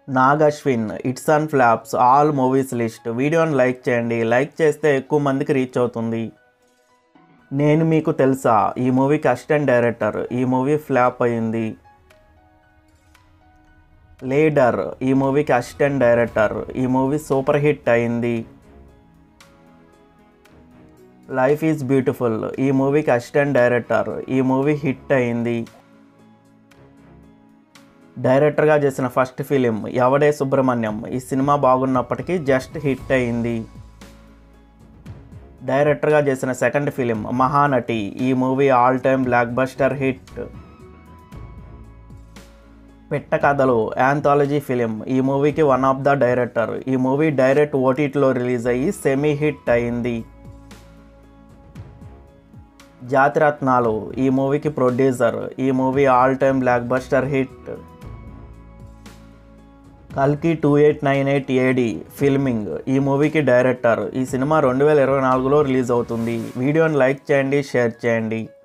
Nag Ashwin hits and flops all movies list వీడియోని like చేయండి like చేస్తే ఎక్కువ మందికి రీచ్ అవుతుంది నేను మీకు తెలుసా ఈ మూవీకి అసిస్టెంట్ డైరెక్టర్ ఈ మూవీ ఫ్లాప్ అయింది లీడర్ ఈ మూవీకి అసిస్టెంట్ డైరెక్టర్ ఈ మూవీ సూపర్ హిట్ అయింది లైఫ్ ఈజ్ బ్యూటిఫుల్ ఈ మూవీకి అసిస్టెంట్ డైరెక్టర్ ఈ మూవీ హిట్ అయింది డైరెక్టర్గా చేసిన ఫస్ట్ ఫిలిం ఎవడే సుబ్రహ్మణ్యం ఈ సినిమా బాగున్నప్పటికీ జస్ట్ హిట్ అయింది డైరెక్టర్గా చేసిన సెకండ్ ఫిలిం మహానటి ఈ movie all time blockbuster hit Pitta Kathalu anthology film ఈ మూవీకి వన్ ఆఫ్ ద డైరెక్టర్ ఈ మూవీ డైరెక్ట్ ఓటీటీలో రిలీజ్ అయ్యి సెమీ హిట్ అయింది జాతిరత్నాలు ఈ మూవీకి ప్రొడ్యూసర్ ఈ movie all time blockbuster hit కల్కి two eight nine eight AD filming ఈ మూవీకి డైరెక్టర్ ఈ సినిమా రెండు వేల ఇరవై నాలుగులో రిలీజ్ అవుతుంది వీడియోని లైక్ చేయండి షేర్ చేయండి